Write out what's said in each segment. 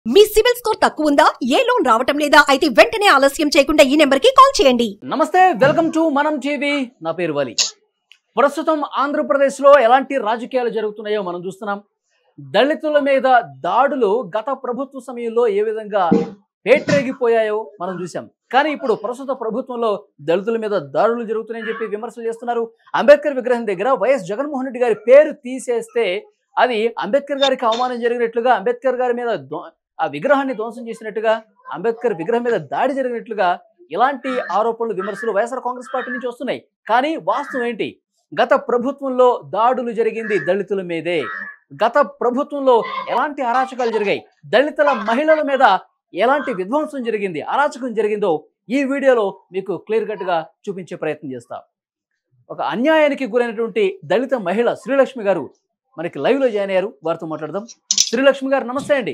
మీ CIBIL score తక్కువ ఉందా ఏ loan రావటం లేదా అయితే వెంటనే ఆలస్యం చేయకుండా ఈ నెంబర్ కి కాల్ చేయండి నమస్తే వెల్కమ్ టు మనం టీవీ నా పేరు వలి ప్రస్తుతం ఆంధ్రప్రదేశ్లో ఎలాంటి రాజకీయాలు జరుగుతున్నాయో మనం చూస్తున్నాం దళితుల మీద దాడులు గత ప్రభుత్వ సమయంలో ఏ విధంగా పేట్రేగిపోయాయో మనం చూసాం కానీ ఇప్పుడు ప్రస్తుత ప్రభుత్వంలో దళితుల మీద దాడులు జరుగుతున్నాయని చెప్పి విమర్శలు చేస్తున్నారు అంబేద్కర్ విగ్రహం దగ్గర వైఎస్ జగన్మోహన్ రెడ్డి గారి పేరు తీసేస్తే అది అంబేద్కర్ గారికి అవమానం జరిగినట్లుగా అంబేద్కర్ గారి మీద ధ్వ- ఆ విగ్రహాన్ని ధ్వంసం చేసినట్టుగా అంబేద్కర్ విగ్రహం మీద దాడి జరిగినట్లుగా ఇలాంటి ఆరోపణలు విమర్శలు వైఎస్ఆర్ కాంగ్రెస్ పార్టీ నుంచి వస్తున్నాయి కానీ వాస్తవం ఏంటి గత ప్రభుత్వంలో దాడులు జరిగింది దళితుల మీదే గత ప్రభుత్వంలో ఎలాంటి అరాచకాలు జరిగాయి దళితుల మహిళల మీద ఎలాంటి విధ్వంసం జరిగింది అరాచకం జరిగిందో ఈ వీడియోలో మీకు క్లియర్ కట్ గా చూపించే ప్రయత్నం చేస్తా ఒక అన్యాయానికి గురైనటువంటి దళిత మహిళ శ్రీలక్ష్మి గారు మనకి లైవ్ లో జాయిన్ అయ్యారు వారితో మాట్లాడదాం శ్రీలక్ష్మి గారు నమస్తే అండి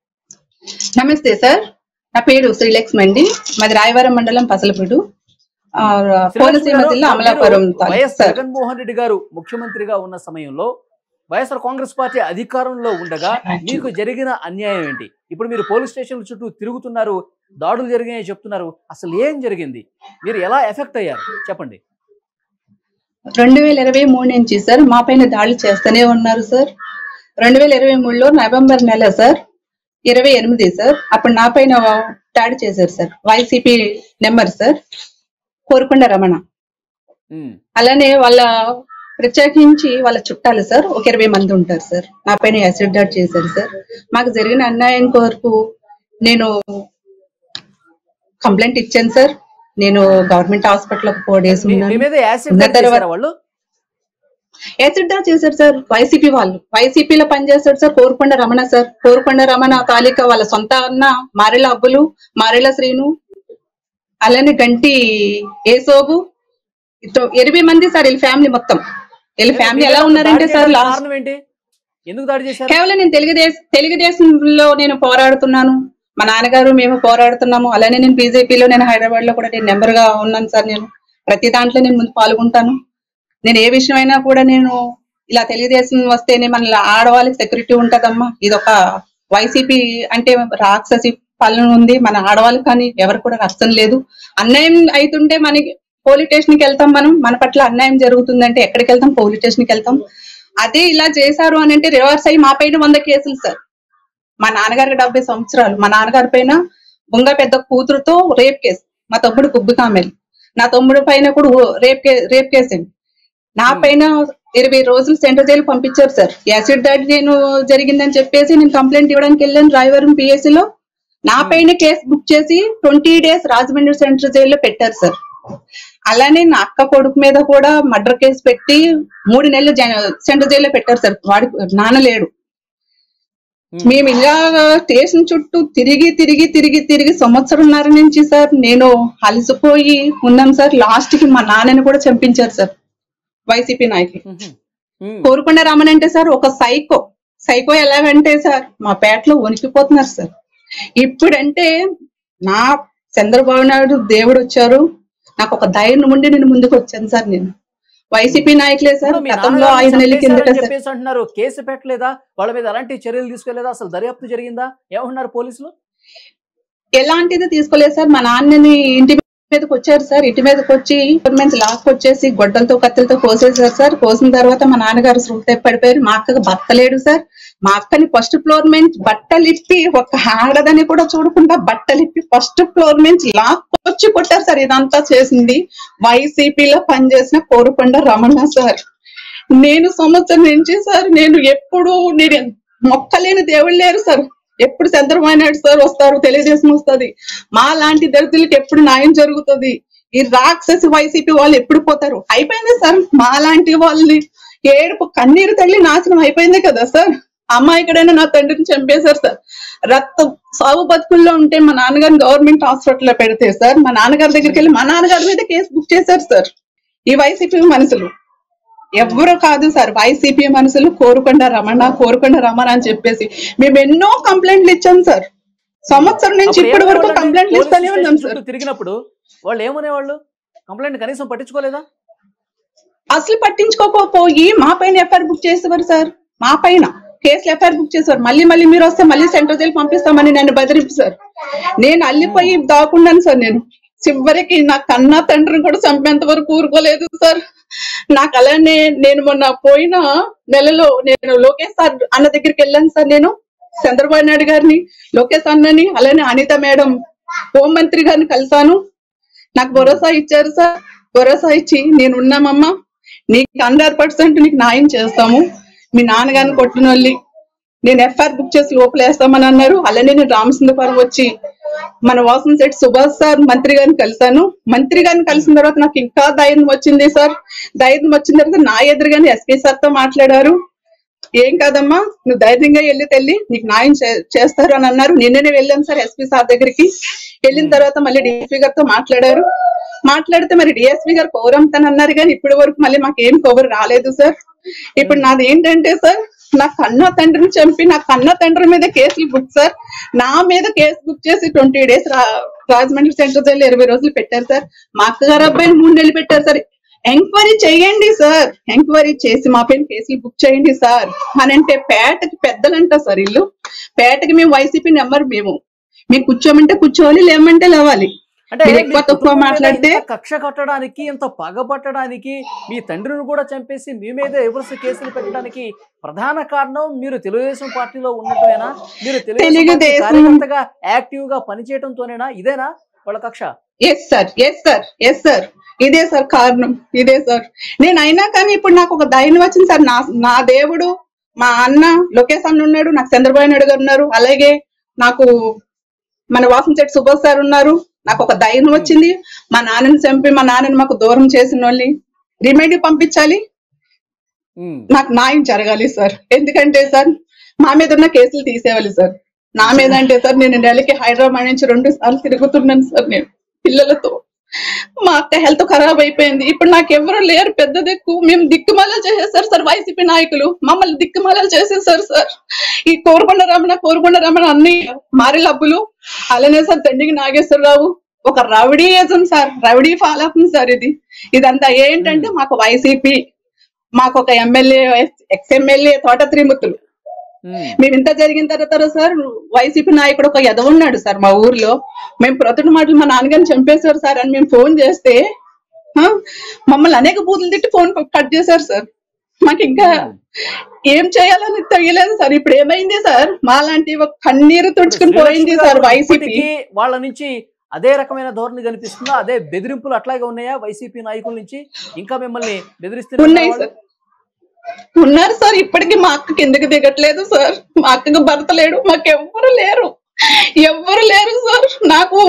నమస్తే సార్ నా పేరు శ్రీలక్ష్మి అండి మాది రాయవరం మండలం పసలపూడు ఆ, కోనసీమ శ్రీలక్ష్మి జిల్లా గారు, అమలాపురం మీరు తాలూకా వైఎస్ సార్ జగన్మోహన్ రెడ్డి గారు ముఖ్యమంత్రిగా ఉన్న సమయంలో వైఎస్ఆర్ కాంగ్రెస్ పార్టీ అధికారంలో ఉండగా మీకు జరిగిన అన్యాయం ఏంటి ఇప్పుడు మీరు పోలీస్ స్టేషన్ చుట్టూ తిరుగుతున్నారు దాడులు జరిగాయని చెప్తున్నారు అసలు ఏం జరిగింది మీరు ఎలా ఎఫెక్ట్ అయ్యారు చెప్పండి రెండు వేల ఇరవై మూడు నుంచి సార్ మా పైన దాడులు చేస్తూనే ఉన్నారు సార్ రెండు వేల ఇరవై మూడులో నవంబర్ నెల సార్ ఇరవై ఎనిమిది సార్ అప్పుడు నా పైన దాడి చేశారు sir YCP number sir Korukonda Ramana ఉమ్, అలానే వాళ్ళ ప్రత్యేకించి వాళ్ళ చుట్టాలు సార్ ఒక ఇరవై మంది ఉంటారు సార్ నా పైన యాసిడ్ దాడి చేశారు సార్ మాకు జరిగిన అన్యాయం కొరకు నేను కంప్లైంట్ ఇచ్చాను సార్ నేను గవర్నమెంట్ హాస్పిటల్ ఫోర్ డేస్ మీ- మీ ఉన్నాను మీద యాసిడ్ ఉన్న దాడి తర్వాత- చేశారా వాళ్ళు యాసిడ్ దాడి చేశారు సార్ వైసీపీ వాళ్ళు వైసీపీలో పనిచేస్తాడు సార్ కోరుకొండ రమణ సార్ కోరుకొండ రమణ తాలూకా వాళ్ళ సొంత అన్న మారెల అబ్బులు మారెల శ్రీను అలానే గంటి ఏసోబు ఇటు ఎనిమిది మంది సార్ వీళ్ళ ఫ్యామిలీ మొత్తం వీళ్ళ ఫ్యామిలీ ఎలా ఉన్నారంటే దాడి సార్ చేయడానికి లాస్ట్ కారణం ఏంటి ఎందుకు దాడి చేశారు కేవలం నేను తెలుగుదేశం తెలుగుదేశంలో నేను పోరాడుతున్నాను మా నాన్నగారు మేము పోరాడుతున్నాము అలానే నేను బీజేపీలో నేను హైదరాబాద్ లో కూడా నేను నెంబర్ గా ఉన్నాను సార్ నేను ప్రతి దాంట్లో నేను ముందు పాల్గొంటాను నేను ఏ విషయం అయినా కూడా నేను ఇలా తెలుగుదేశం వస్తేనే మన ఆడవాళ్ళకి సెక్యూరిటీ ఉంటదమ్మా ఇది ఒక వైసీపీ అంటే రాక్షసి పాలన ఉంది మన ఆడవాళ్ళకి కానీ ఎవరు కూడా రక్షణ లేదు అన్యాయం అవుతుంటే మనకి పోలీస్ స్టేషన్ కి వెళ్తాం మనం మన పట్ల అన్యాయం జరుగుతుందంటే ఎక్కడికి వెళ్తాం పోలీస్ స్టేషన్ కి వెళ్తాం అదే ఇలా చేశారు అని అంటే రివర్స్ అయ్యి మా పైన వంద కేసులు సార్ మా నాన్నగారికి డెబ్బై సంవత్సరాలు మా నాన్నగారి పైన బొంగ పెద్ద కూతురుతో రేప్ కేసు మా తమ్ముడు కుబ్బి కామెల్ నా తమ్ముడు పైన కూడా ఓ- రేప్ కే రేప్ కేసు అండి నా Hmm. పైన ఇరవై రోజులు సెంట్రల్ జైలు పంపించారు సార్ యాసిడ్ దాడి నేను జరిగిందని చెప్పేసి నేను కంప్లైంట్ ఇవ్వడానికి వెళ్ళాను రాయవరం పిఎస్సి లో నా Hmm. పైన కేసు బుక్ చేసి ట్వంటీ డేస్ రాజమండ్రి సెంట్రల్ జైల్లో పెట్టారు సార్ అలానే నా అక్క కొడుకు మీద కూడా మర్డర్ కేసు పెట్టి మూడు నెలలు జై- సెంట్రల్ జైల్లో పెట్టారు సార్ వాడి నాన్న లేడు ఉమ్, మేము ఇలా స్టేషన్ చుట్టూ తిరిగి తిరిగి తిరిగి తిరిగి సంవత్సరంన్నర నుంచి సార్ నేను అలసిపోయి ఉన్నాం సార్ లాస్ట్ కి మా నాన్నని కూడా చంపించారు సార్ వైసీపీ నాయకులు ఉమ్, ఉమ్, కోరుకొండ రామన్ అంటే సార్ ఒక సైకో సైకో ఎలాగంటే సార్ మా పేటలో వణికిపోతున్నారు సార్ ఇప్పుడంటే నా చంద్రబాబు నాయుడు దేవుడు వచ్చారు నాకు ఒక ధైర్యం ఉండి నేను ముందుకు వచ్చాను సార్ నేను వైసీపీ నాయకులే సార్ ఇప్పుడు మీ గతంలో నాన్నగారిని ఐదు నెలల కిందట చంపేశారని సార్ చెప్పేసి అంటున్నారు కేసు పెట్టలేదా వాళ్ళ మీద ఎలాంటి చర్యలు తీసుకోలేదా అసలు దర్యాప్తు జరిగిందా ఏమన్నారు పోలీసులు ఎలాంటిది తీసుకోలేదు సార్ మా నాన్నని ఇంటి మీదకి వచ్చారు సార్ ఇంటి మీదకి వచ్చి గవర్నమెంట్ లాక్కొచ్చేసి గొడ్డలతో కత్తులతో కోసేసారు సార్ కోసిన తర్వాత మా నాన్నగారు సృహ తప్పి పడిపోయారు మా అక్కకు భర్త లేడు సార్ మా అక్కని ఫస్ట్ ఫ్లోర్ నుంచి బట్టలు ఇప్పి ఒక ఆడదని కూడా చూడకుండా బట్టలు ఇప్పి ఫస్ట్ ఫ్లోర్ నుంచి లాక్కొచ్చి కొట్టారు సార్ ఇదంతా చేసింది వైసీపీలో పనిచేసిన కోరుకొండ రమణ సార్ నేను సంవత్సరం నుంచి సార్ నేను ఎప్పుడు నేను మొక్కలేని దేవుళ్ళు లేరు సార్ ఎప్పుడు చంద్రబాబు నాయుడు సార్ వస్తారు తెలుగుదేశం వస్తుంది మా లాంటి దళితులకి ఎప్పుడు న్యాయం జరుగుతుంది ఈ రాక్షసి వైసీపీ వాళ్ళు ఎప్పుడు పోతారు అయిపోయింది సార్ మా లాంటి వాళ్ళని ఏడుపు కన్నీరు తల్లి నాశనం అయిపోయింది కదా సార్ అమ్మాయికడైనా నా తండ్రిని చంపేశారు సార్ రక్తం సాగు బతుకుల్లో ఉంటే మా నాన్నగారిని గవర్నమెంట్ హాస్పిటల్లో పెడితే సార్ మా నాన్నగారి దగ్గరికి వెళ్ళి మా నాన్నగారి మీద కేసు బుక్ చేశారు సార్ ఈ వైసీపీ మనుషులు ఎవరు కాదు సార్ వైసీపీ మనుషులు కోరుకొండ రమణ కోరుకొండ రమణ అని చెప్పేసి మేము ఎన్నో కంప్లైంట్లు ఇచ్చాం సార్ సంవత్సరం నుంచి అప్పుడు ఇప్పటి వరకు ఏమనేవాళ్ళండి? కంప్లైంట్లు పోలీస్ ఇస్తానే స్టేషన్ ఉన్నాం సార్ చుట్టూ తిరిగినప్పుడు వాళ్ళు ఏమనేవాళ్ళు కంప్లైంట్ కనీసం పట్టించుకోలేదా అసలు పట్టించుకోకపోయి మా పైన ఎఫ్ఐఆర్ బుక్ చేసేవారు సార్ మా పైన కేసులు ఎఫ్ఐఆర్ బుక్ చేశారు మళ్ళీ మళ్ళీ మీరు వస్తే మళ్ళీ సెంట్రల్ జైలు పంపిస్తామని నన్ను బెదిరింపు సార్ నేను అల్లిపోయి దాక్కున్నాను సార్ నేను చివరికి నా కన్నా తండ్రిని కూడా చంపేంత వరకు ఊరుకోలేదు సార్ నాకు అలానే నేను మొన్న పోయిన నెలలో నేను లోకేష్ సార్ అన్న దగ్గరికి వెళ్ళాను సార్ నేను చంద్రబాబు నాయుడు గారిని లోకేష్ అన్నని అలానే అనిత మేడం హోంమంత్రి గారిని కలిసాను నాకు భరోసా ఇచ్చారు సార్ భరోసా ఇచ్చి నేను ఉన్నామమ్మా నీకు హండ్రెడ్ పర్సెంట్ నీకు న్యాయం చేస్తాము మీ నాన్నగారిని కొట్టిన వాళ్ళి నేను ఎఫ్ఐఆర్ బుక్ చేసి లోపలేస్తామని అన్నారు అలానే నేను రామచంద్రపురం వచ్చి మన వాసన్ సెట్ సుభాష్ సార్ మంత్రి గారిని కలిశాను మంత్రి గారిని కలిసిన తర్వాత నాకు ఇంకా ధైర్యం వచ్చింది సార్ ధైర్యం వచ్చిన తర్వాత నా ఎదురుగానే ఎస్పీ సార్ తో మాట్లాడారు ఏం కాదమ్మా నువ్వు ధైర్యంగా వెళ్ళి తెల్లి నీకు న్యాయం చే- చేస్తారు అని అన్నారు నిన్ననే వెళ్ళాం సార్ ఎస్పీ సార్ దగ్గరికి వెళ్ళిన తర్వాత మళ్ళీ డిఎస్పీ గారితో మాట్లాడారు మాట్లాడితే మరి డిఎస్పీ గారు కౌరంతని అన్నారు కానీ ఇప్పటి వరకు మళ్ళీ మాకు ఏం కవర్ రాలేదు సార్ ఇప్పుడు నాది ఏంటంటే సార్ నా కన్న తండ్రిని చంపి నా కన్న తండ్రి మీద కేసులు బుక్ సార్ నా మీద కేసు బుక్ చేసి twenty days Rajahmundry central jail ఇరవై రోజులు పెట్టారు సార్ మా అక్కగారు అబ్బాయిని మూడు నెలలు పెట్టారు సార్ ఎంక్వైరీ చేయండి సార్ ఎంక్వైరీ చేసి మా పైన కేసులు బుక్ చేయండి సార్ అని అంటే పేటకి పెద్దలంట సార్ ఇల్లు పేటకి మేము వైసీపీ నెంబర్ మేము మేము కూర్చోమంటే కూర్చోవాలి లేమంటే లేవాలి అంటే మీరు మీ ఎక్కువ తక్కువ కుటుంబం మీద మాట్లాడితే ఇంత కక్ష కట్టడానికి ఇంత పగబట్టడానికి మీ తండ్రిని కూడా చంపేసి మీ మీద ఎవరిసి కేసులు పెట్టడానికి ప్రధాన కారణం మీరు తెలుగుదేశం పార్టీలో ఉండటమేనా మీరు తెలుగుదేశం పార్టీ తెలుగుదేశం- కార్యకర్తగా యాక్టివ్ గా పనిచేయడంతోనేనా ఇదేనా వాళ్ళ కక్ష yes sir yes sir yes sir ఇదే సార్ కారణం ఇదే సార్ నేను అయినా కానీ ఇప్పుడు నాకు ఒక ధైర్యం వచ్చింది సార్ నా నా దేవుడు మా అన్న లోకేష్ అన్న ఉన్నాడు నాకు చంద్రబాబు నాయుడు గారు ఉన్నారు అలాగే నాకు మన వాసన్ చెట్టు సుభాష్ సార్ ఉన్నారు నాకు ఒక ధైర్యం వచ్చింది మా నాన్నని చంపి మా నాన్నని మాకు దూరం చేసిన వాళ్ళని రిమైండ్ పంపించాలి ఉమ్. నాకు న్యాయం జరగాలి సార్ ఎందుకంటే సార్ మా మీద ఉన్న కేసులు తీసేవాలి సార్ నా మీద అంటే సార్ నేను నెలకి హైదరాబాద్ నుంచి రెండు సార్లు తిరుగుతున్నాను సార్ నేను పిల్లలతో మా అక్క హెల్త్ ఖరాబ్ అయిపోయింది ఇప్పుడు నాకు ఎవరు లేరు పెద్ద దిక్కు మేము దిక్కుమాల చేసేసారు సార్ వైసీపీ నాయకులు మమ్మల్ని దిక్కుమాల చేసేసారు సార్ ఈ కోరుకొండ రమణ కోరుకొండ రమణ అన్ని మారి లబ్బులు అలానే సార్ దండికి నాగేశ్వరరావు ఒక రౌడీయిజం సార్ రౌడీ ఫాలోప్ సార్ ఇది ఇదంతా ఏంటంటే మాకు వైసీపీ మాకు ఒక ఎమ్మెల్యే ఎక్స్ ఎమ్మెల్యే తోట త్రిమూర్తులు ఉమ్. మేము ఇంత జరిగిన తర్వాత సార్ వైసీపీ నాయకుడు ఒక ఎద ఉన్నాడు సార్ మా ఊర్లో మేము ప్రొద్దున మాటలు మా నాన్నగారిని చంపేశారు సార్ అని మేము ఫోన్ చేస్తే ఆ, మమ్మల్ని అనేక బూతులు తిట్టి ఫోన్ కట్ చేశారు సార్ మాకు ఇంకా ఏం చేయాలని తెలియలేదు సార్ ఇప్పుడు ఏమైంది సార్ మాలాంటి ఒక కన్నీరు తుడుచుకుని పోయింది సార్ వైసీపీ ఇప్పటికీ వాళ్ళ నుంచి అదే రకమైన ధోరణి కనిపిస్తుందా అదే బెదిరింపులు అట్లాగే ఉన్నాయా వైసీపీ నాయకుల నుంచి ఇంకా మిమ్మల్ని బెదిరిస్తున్నారు ఉన్నాయి సార్ ఉన్నారు సార్ ఇప్పటికీ మా అక్క కిందకి దిగట్లేదు సార్ మా అక్కకు భర్త లేడు మాకెవ్వరు లేరు ఎవ్వరు లేరు సార్ నాకు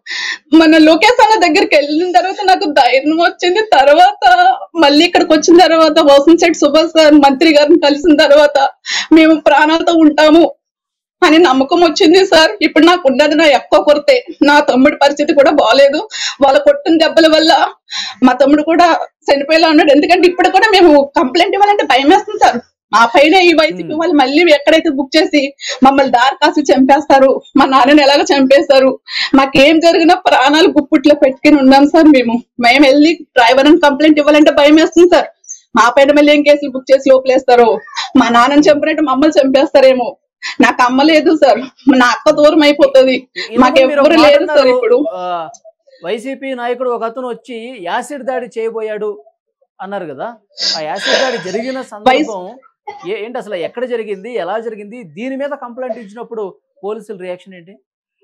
మన లోకేష్ అన్న దగ్గరికి వెళ్ళిన తర్వాత నాకు ధైర్యం వచ్చింది తర్వాత మళ్ళీ ఇక్కడికి వచ్చిన తర్వాత వసంత్ శెట్టి సుభాష్ సార్ మంత్రి గారిని కలిసిన తర్వాత మేము ప్రాణాలతో ఉంటాము అని నమ్మకం వచ్చింది సార్ ఇప్పుడు నాకు ఉన్నది నా ఎక్కువ కొరతే నా తమ్ముడి పరిస్థితి కూడా బాగాలేదు వాళ్ళ కొట్టిన దెబ్బల వల్ల మా తమ్ముడు కూడా చనిపోయేలా ఉన్నాడు ఎందుకంటే ఇప్పుడు కూడా మేము కంప్లైంట్ ఇవ్వాలంటే భయం వేస్తుంది సార్ మా పైన ఈ వైసీపీ వాళ్ళు మళ్ళీ ఎక్కడైతే బుక్ చేసి మమ్మల్ని దారి కాసి చంపేస్తారు మా నాన్నని ఎలాగ చంపేస్తారు మాకేం జరిగినా ప్రాణాలు గుప్పిట్లో పెట్టుకుని ఉన్నాం సార్ మేము మేము వెళ్ళి డ్రైవర్ అని కంప్లైంట్ ఇవ్వాలంటే భయం వేస్తుంది సార్ మా పైన మళ్ళీ ఏం కేసులు బుక్ చేసి లోపలేస్తారు మా నాన్నని చంపినట్టు మమ్మల్ని చంపేస్తారేమో నాకు అమ్మ లేదు సార్ నా అక్క దూరం అయిపోతుంది ఇందుకు మాకు మీరు ఒక ఎవ్వరు మాట లేరు సార్ అన్నారు, ఇప్పుడు ఆ, వైసీపీ నాయకుడు ఒక అతను వచ్చి యాసిడ్ దాడి చేయబోయాడు అన్నారు కదా ఆ యాసిడ్ దాడి జరిగిన సందర్భం ఏ- ఏంటి అసలు ఎక్కడ జరిగింది ఎలా జరిగింది దీని మీద కంప్లైంట్ ఇచ్చినప్పుడు పోలీసుల రియాక్షన్ ఏంటి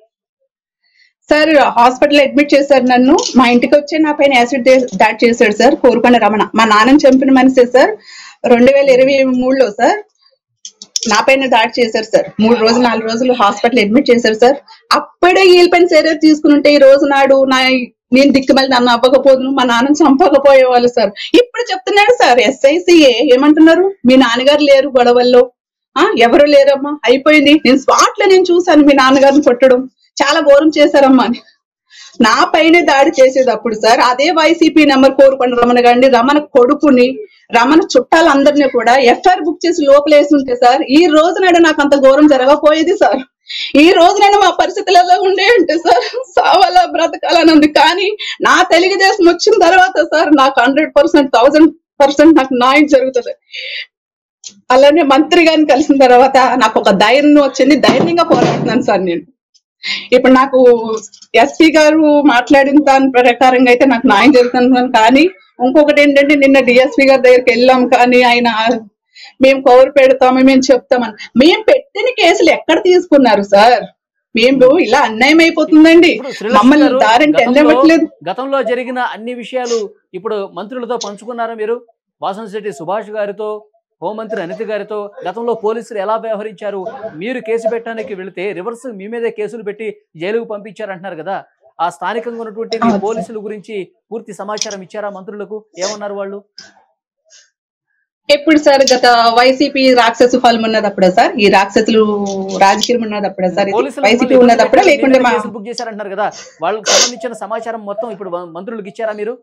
సార్ హాస్పిటల్ అడ్మిట్ చేశారు నన్ను మా ఇంటికి వచ్చి నా పైన యాసిడ్ దే- దాడి చేశాడు సార్ కోరుకొండ రమణ మా నాన్నని చంపిన మనిషే సార్ రెండు వేల ఇరవై మూడులో సార్ నా పైన దాడి చేశారు సార్ మూడు రోజులు నాలుగు రోజులు హాస్పిటల్ అడ్మిట్ చేశారు సార్ అప్పుడే వీళ్ళ పైన చర్య తీసుకుని ఉంటే ఈ రోజు నాడు నా నేను దిక్కుమల్లి నన్ను అవ్వకపోదును మా నాన్న చంపకపోయేవాళ్ళు సార్ ఇప్పుడు చెప్తున్నాడు సార్ ఎస్ఐసిఏ ఏమంటున్నారు మీ నాన్నగారు లేరు గొడవల్లో ఆ ఎవరు లేరమ్మా అయిపోయింది నేను స్పాట్ లో నేను చూసాను మీ నాన్నగారిని కొట్టడం చాలా ఘోరం చేశారమ్మా అని నా పైన దాడి చేసేటప్పుడు సార్ అదే వైసీపీ నెంబర్ కోరుకొని రమణ గారిని రమణ కొడుకుని రమణ చుట్టాలందరినీ కూడా ఎఫ్ఐఆర్ బుక్ చేసి లోపలేసి ఉంటే సార్ ఈ రోజు నాడు నాకు అంత ఘోరం జరగపోయేది సార్ ఈ రోజు నేను మా పరిస్థితులు ఎలా ఉండే అంటే సార్ సావాలా బ్రతకాలని ఉంది కానీ నా తెలుగుదేశం వచ్చిన తర్వాత సార్ నాకు హండ్రెడ్ పర్సెంట్ థౌసండ్ పర్సెంట్ నాకు న్యాయం జరుగుతుంది అలానే మంత్రి గారిని కలిసిన తర్వాత నాకు ఒక ధైర్యం వచ్చింది ధైర్యంగా పోరాడుతున్నాను సార్ నేను ఇప్పుడు నాకు ఎస్పీ గారు మాట్లాడిన దాని ప్రకారంగా అయితే నాకు న్యాయం జరుగుతున్నాను కానీ ఇంకొకటి ఏంటంటే నిన్న డిఎస్పీ గారి దగ్గరికి వెళ్ళాం కానీ ఆయన మేము కౌరు పెడతాము మేము చెప్తామని మేము పెట్టిన కేసులు ఎక్కడ తీసుకున్నారు సార్ మేము ఇలా అన్యాయం అయిపోతుందండి ఇప్పుడు శ్రీలక్ష్మి మమ్మల్ని గారు దారంటే గతంలో- వెళ్ళవట్లేదు గతంలో జరిగిన అన్ని విషయాలు ఇప్పుడు మంత్రులతో పంచుకున్నారా మీరు వాసనశెట్టి సుభాష్ గారితో హోంమంత్రి అనిత గారితో గతంలో పోలీసులు ఎలా వ్యవహరించారు మీరు కేసు పెట్టడానికి వెళితే రివర్స్ మీ మీదే కేసులు పెట్టి జైలుకు పంపించారంటున్నారు కదా ఆ స్థానికంగా ఉన్నటువంటి మీ అవును సార్. పోలీసుల గురించి పూర్తి సమాచారం ఇచ్చారా మంత్రులకు ఏమన్నారు వాళ్ళు ఎప్పుడు సార్ గత వైసీపీ రాక్షసు ఫలం ఉన్నది అప్పుడే సార్ ఈ రాక్షసులు రాజకీయం ఉన్నది అప్పుడే సార్ ఇది పోలీసులు వైసీపీ మిమ్మల్ని ఉన్నది అప్పుడే ఇబ్బంది లేకుంటే పెట్టి మా కేసులు బుక్ చేశారంటున్నారు కదా వాళ్ళకి సంబంధించిన సమాచారం మొత్తం ఇప్పుడు మంత్రులకు ఇచ్చారా మీరు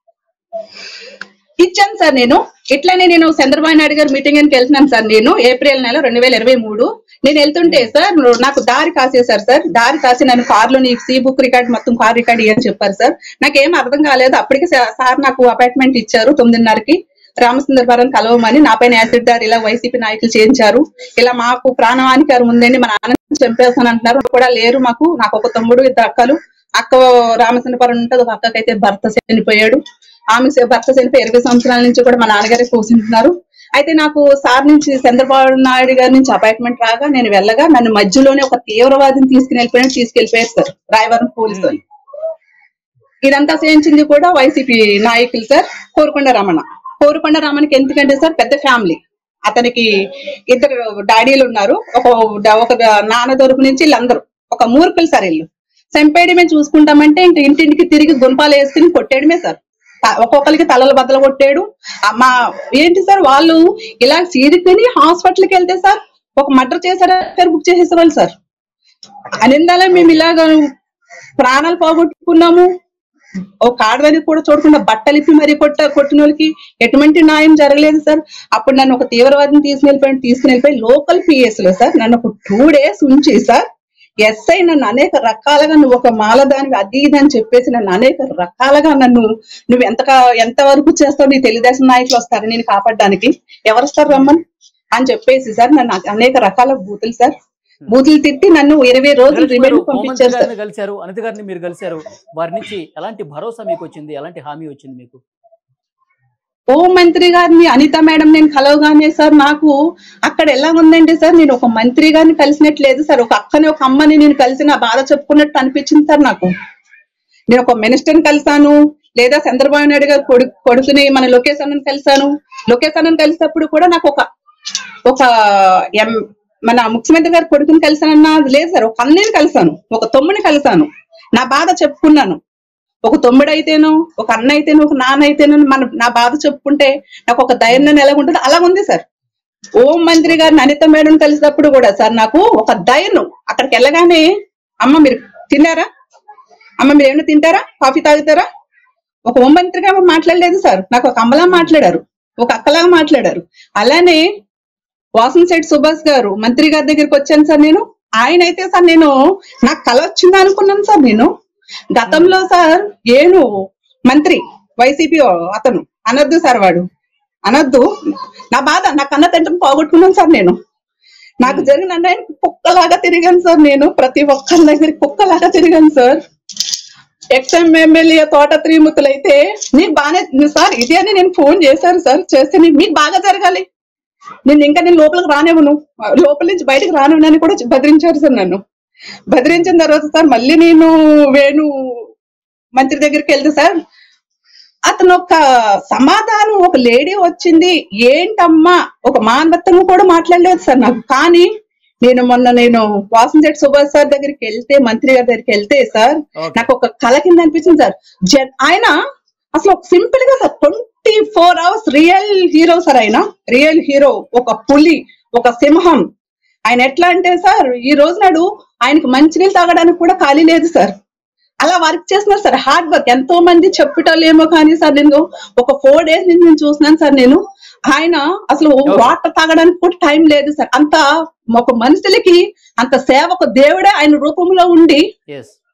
ఇచ్చాను సార్ నేను ఇట్లానే నేను చంద్రబాబు నాయుడు గారు మీటింగ్ అని వెళ్తున్నాను సార్ నేను ఏప్రిల్ నెల రెండు వేల ఇరవై మూడు నేను వెళ్తుంటే సార్ నాకు దారి కాసేశారు సార్ దారి కాసి నన్ను కార్లో నీ సి బుక్ రికార్డ్ మొత్తం కార్ రికార్డ్ ఇవ్వని చెప్పారు సార్ నాకేం అర్థం కాలేదు అప్పటికి సా- సార్ నాకు అపాయింట్మెంట్ ఇచ్చారు తొమ్మిదిన్నరకి రామసుందరపురం కలవమని నా పైన యాసిడ్ దారి ఇలా వైసీపీ నాయకులు చేయించారు ఇలా మాకు ప్రాణహానికారం ఉందండి మా నాన్న చంపేస్తాను అంటున్నారు కూడా లేరు మాకు నాకు ఒక తమ్ముడు ఇద్దరు అక్కలు అక్క రామచంద్రపురం ఉంటుంది ఒక అక్కకైతే భర్త చనిపోయాడు ఆమె చ- భర్త చనిపోయి ఇరవై సంవత్సరాల నుంచి కూడా మా నాన్నగారే పోషింటున్నారు అయితే నాకు సార్ నుంచి చంద్రబాబు నాయుడు గారి నుంచి అపాయింట్మెంట్ రాగా నేను వెళ్ళగా నన్ను మధ్యలోనే ఒక తీవ్రవాదిని తీసుకుని వెళ్ళిపోయిన తీసుకెళ్లిపోయారు సార్ రాయవరం పోలీసులు ఇదంతా చేయించింది కూడా వైసీపీ నాయకులు సార్ కోరుకొండ రమణ కోరుకొండ రమణకి ఎందుకంటే సార్ పెద్ద ఫ్యామిలీ అతనికి ఇద్దరు డాడీలు ఉన్నారు ఒక ఒక నాన్న తరపు నుంచి వీళ్ళందరూ ఒక మూర్ఖులు సార్ వీళ్ళు చంపేయడమే చూసుకుంటామంటే ఇంక ఇంటింటికి తిరిగి గుంపాలు వేసుకుని కొట్టేయడమే సార్ త- ఒక్కొక్కరికి తలలు బద్దలు కొట్టాడు ఆ మా ఏంటి సార్ వాళ్ళు ఇలా సీరికొని హాస్పిటల్కి వెళ్తే సార్ ఒక మర్డర్ చేశారా బుక్ చేసేసేవాళ్ళు సార్ అనిందాలే మేము ఇలాగ ప్రాణాలు పోగొట్టుకున్నాము ఒక ఆడదానికి కూడా చూడకుండా బట్టలు ఇప్పి మరీ కొట్ట కొట్టిన వాళ్ళకి ఎటువంటి న్యాయం జరగలేదు సార్ అప్పుడు నన్ను ఒక తీవ్రవాదిని తీసుకుని వెళ్ళిపోయి తీసుకుని వెళ్ళిపోయి లోకల్ పిఎస్ లో సార్ నన్ను ఒక టూ డేస్ ఉంచి సార్ ఎస్ఐ నన్ను అనేక రకాలుగా నువ్వు ఒక మాలదానివి అది ఇది అని చెప్పేసి నన్ను అనేక రకాలుగా నన్ను నువ్వు ఎంత ఎంత వరకు చేస్తావు నీ తెలుగుదేశం నాయకులు వస్తారు నేను కాపాడడానికి ఎవరు వస్తారు రమ్మని అని చెప్పేసి సార్ నన్ను అనేక రకాల బూతులు సార్ బూతులు తిట్టి నన్ను ఇరవై రోజులు మీరు రిమైండ్ హోంమంత్రి పంపించారు సార్ గారిని కలిశారు అనిత గారిని మీరు కలిశారు వారి నుంచి ఎలాంటి భరోసా మీకు వచ్చింది ఎలాంటి హామీ వచ్చింది మీకు హోం మంత్రి గారిని అనిత మేడం నేను కలవగానే సార్ నాకు అక్కడ ఎలా ఉందంటే సార్ నేను ఒక మంత్రి గారిని కలిసినట్లేదు సార్ ఒక అక్కని ఒక అమ్మని నేను కలిసి నా బాధ చెప్పుకున్నట్టు అనిపించింది సార్ నాకు నేను ఒక మినిస్టర్ని కలిసాను లేదా చంద్రబాబు నాయుడు గారు కొడుకు కొడుకుని మన లోకేష్ అన్నని కలిసాను లోకేష్ అన్నని కలిసినప్పుడు కూడా నాకు ఒక ఒక ఎం మన ముఖ్యమంత్రి గారు కొడుకుని కలిసానన్నా అది లేదు సార్ ఒక అన్నయ్యని కలిసాను ఒక తమ్ముని కలిసాను నా బాధ చెప్పుకున్నాను ఒక తమ్ముడు అయితేనో ఒక అన్న అయితేనో ఒక నాన్న అయితేనో మన నా బాధ చెప్పుకుంటే నాకు ఒక ధైర్యం ఎలా ఉంటుంది అలా ఉంది సార్ ఓం మంత్రి గారిని అనిత మేడం కలిసినప్పుడు కూడా సార్ నాకు ఒక ధైర్యం అక్కడికి వెళ్ళగానే అమ్మ మీరు తిన్నారా అమ్మ మీరు ఏమైనా తింటారా కాఫీ తాగుతారా ఒక ఓం మంత్రిగా మాట్లాడలేదు సార్ నాకు ఒక అమ్మలా మాట్లాడారు ఒక అక్కలాగా మాట్లాడారు అలానే వాసన్ శెట్టి సుభాష్ గారు మంత్రి గారి దగ్గరికి వచ్చాను సార్ నేను ఆయన అయితే సార్ నేను నాకు కల వచ్చింది అనుకున్నాను సార్ నేను గతంలో సార్ ఏను మంత్రి వైసీపీ అతను అనొద్దు సార్ వాడు అనొద్దు నా బాధ నా కన్న తండ్రిని పోగొట్టుకున్నాను సార్ నేను నాకు జరిగిన అన్యాయానికి కుక్కలాగా తిరిగాను సార్ నేను ప్రతి ఒక్కరి దగ్గరికి కుక్కలాగా తిరిగాను సార్ ఎక్స్ఎం ఎమ్మెల్యే తోట త్రిమూర్తులు అయితే నీకు బాగానే సార్ ఇది అని నేను ఫోన్ చేశాను సార్ చేస్తే నీ- మీకు బాగా జరగాలి నేను ఇంకా నేను లోపలికి రానివ్వను లోపల నుంచి బయటకు రానివ్వను అని కూడా బెదిరించారు సార్ నన్ను బెదిరించిన తర్వాత సార్ మళ్ళీ నేను వేణు మంత్రి దగ్గరికి వెళ్తే సార్ అతను ఒక సమాధానం ఒక లేడీ వచ్చింది ఏంటమ్మా ఒక మానవత్వంగా కూడా మాట్లాడలేదు సార్ నాకు కానీ నేను మొన్న నేను వాసంశెట్టి సుభాష్ సార్ దగ్గరికి వెళ్తే మంత్రి గారి దగ్గరికి వెళ్తే సార్ ఓకే నాకు ఒక కళ కింద అనిపించింది సార్ జన్ ఆయన అసలు ఒక సింపుల్ గా sir twenty four hours real hero sir ఆయన రియల్ హీరో ఒక పులి ఒక సింహం ఆయన ఎట్లా అంటే సార్ ఈ రోజు నాడు ఆయనకు మంచినీళ్ళు తాగడానికి కూడా ఖాళీ లేదు సార్ అలా వర్క్ చేస్తున్నారు సార్ హార్డ్ వర్క్ ఎంతో మంది చెప్పుటలేమో కానీ సార్ నేను ఒక ఫోర్ డేస్ నుంచి నేను చూస్తున్నాను సార్ నేను ఆయన అసలు వాటర్ తాగడానికి కూడా టైం లేదు సార్ అంత ఒక మనుషులకి అంత సేవ ఒక దేవుడే ఆయన రూపంలో ఉండి ఎస్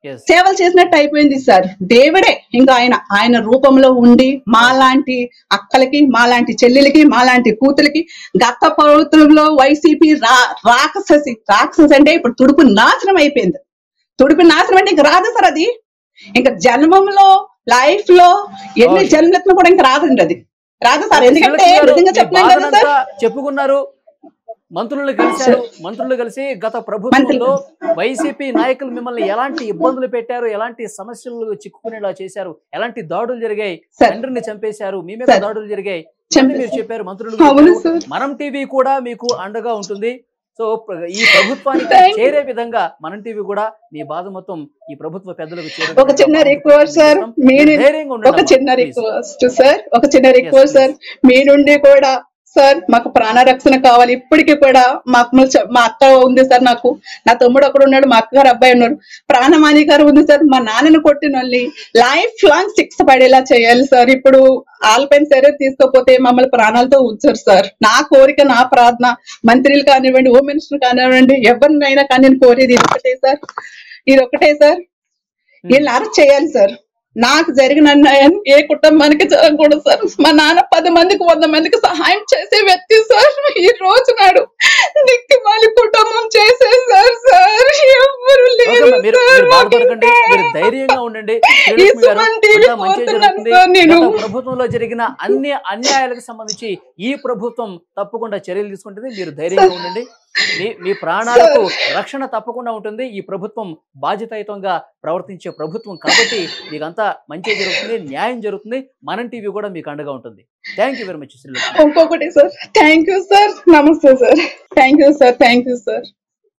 Yes. సేవలు చేసినట్టు అయిపోయింది సార్ దేవుడే ఇంకా ఆయన ఆయన రూపంలో ఉండి మాలాంటి అక్కలకి మాలాంటి చెల్లెలకి మాలాంటి కూతులకి గత ప్రభుత్వంలో వైసీపీ రా రాక్షసి రాక్షసి అంటే ఇప్పుడు తుడుపు నాశనం అయిపోయింది తుడుపు నాశనం అంటే ఇంక రాదు సార్ అది ఇంకా జన్మంలో లైఫ్ లో ఎన్ని Okay. జన్మలెత్తినా కూడా ఇంకా రాదండి అది రాదు సార్ ఎందుకంటే శ్రీలక్ష్మి గారు, నిజంగా మీ చెప్తున్నాను కదా సార్ బాధనంతా చెప్పుకున్నారు మంత్రులు కలిశారు మంత్రులు కలిసి గత ప్రభుత్వంలో వైసీపీ నాయకులు మిమ్మల్ని ఎలాంటి ఇబ్బందులు పెట్టారు ఎలాంటి సమస్యలు చిక్కుకునేలా చేశారు ఎలాంటి దాడులు జరిగాయి సార్. తండ్రిని చంపేశారు మీ మీద సార్. దాడులు జరిగాయి చంపేశారు. ఇవన్నీ మీరు చెప్పారు మంత్రులు అవును చెప్పారు. సార్ మనం టీవీ కూడా మీకు అండగా ఉంటుంది సో ప్ర- ఈ ప్రభుత్వానికి Thank you. చేరే విధంగా మనం టీవీ కూడా మీ బాధ మొత్తం ఈ ప్రభుత్వ పెద్దలకు చేరే ఒక విధంగా చిన్న మనం రిక్వెస్ట్ సార్ చేస్తాం. మీరు ధైర్యంగా ఒక ఉండండి చిన్న అమ్మా, please. రిక్వెస్ట్ సార్ ఒక చిన్న రిక్వెస్ట్ please. సార్ మీ నుండి కూడా సార్ మాకు ప్రాణరక్షణ కావాలి ఇప్పటికీ కూడా మా అమ్మ చ- మా అక్క ఉంది సార్ నాకు నా తమ్ముడు అక్కడ ఉన్నాడు మా అక్కగారు అబ్బాయి ఉన్నారు ప్రాణమాని గారు ఉంది సార్ మా నాన్నని కొట్టిన వాళ్ళని లైఫ్ లాంగ్ శిక్ష పడేలా చేయాలి సార్ ఇప్పుడు ఆల్పైన సరే తీసుకోపోతే మమ్మల్ని ప్రాణాలతో ఉంచారు సార్ నా కోరిక నా ప్రార్థన మంత్రులు కానివ్వండి హోమ్ మినిస్టర్ కానివ్వండి ఎవరినైనా కానీ నేను కోరేది ఇది ఒకటే సార్ ఇది ఒకటే సార్ వీళ్ళని అరెస్ట్ చేయాలి సార్ నాకు జరిగిన అన్యాయం ఏ కుటుంబానికి జరగకూడదు సార్ మా నాన్న పది మందికి వంద మందికి సహాయం చేసే వ్యక్తి సార్ ఈ రోజు నాడు దిక్కుమాలి కుటుంబం చేసేసారు సార్ ఎవరు ఓకే లేరు అమ్మా, మీరు సార్ మీరు బాధపడకండి మీరు మాకు ధైర్యంగా ఉండండి ఈ శ్రీలక్ష్మి గారు సుమన్ టీవీ అంతా మంచి పోతున్నాను జరుగుతుంది సార్ నేను. గత ప్రభుత్వంలో జరిగిన అన్ని అన్యాయాలకు సంబంధించి ఈ ప్రభుత్వం తప్పకుండా చర్యలు తీసుకుంటుంది మీరు ధైర్యంగా ఉండండి మీ మీ ప్రాణాలకు రక్షణ తప్పకుండా ఉంటుంది ఈ ప్రభుత్వం బాధ్యతాయుతంగా ప్రవర్తించే ప్రభుత్వం కాబట్టి మీకంతా మంచి జరుగుతుంది న్యాయం జరుగుతుంది మనం టీవీ కూడా మీకు అండగా ఉంటుంది thank you very much Srilakshmi ఇంకొకటి సార్ థ్యాంక్ యూ సార్ నమస్తే sir thank you sir thank you sir